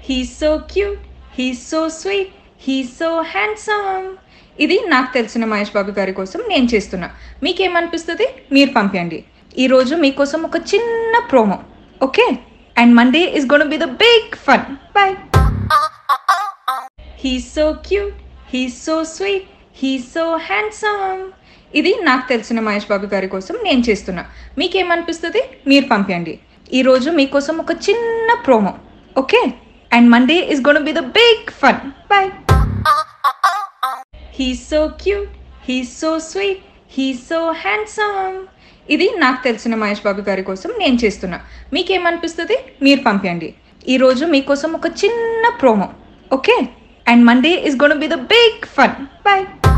he's so cute he's so sweet he's so handsome ఇది నాకు తెలిసిన మహేష్ బాబు గారి కోసం నేను చేస్తున్నా మీకేమనిపిస్తుంది మీరు పంపించండి ఈరోజు మీకోసం ఒక చిన్న promo okay and Monday is gonna be the big fun boy he's so cute he's so sweet he's so handsome ఇది నాకు తెలిసిన మహేష్ బాబు గారి కోసం నేను చేస్తున్నా మీకేమనిపిస్తుంది మీరు పంపించండి ఈరోజు మీకోసం ఒక చిన్న promo okay and Monday is gonna be the big fun boy he's so cute he's so sweet he's so handsome ఇది నాకు తెలిసిన మహేష్ బాబు గారి కోసం నేను చేస్తున్నా మీకేమనిపిస్తుంది మీరు పంపించండి ఈరోజు మీకోసం ఒక చిన్న promo okay and Monday is gonna be the big fun bye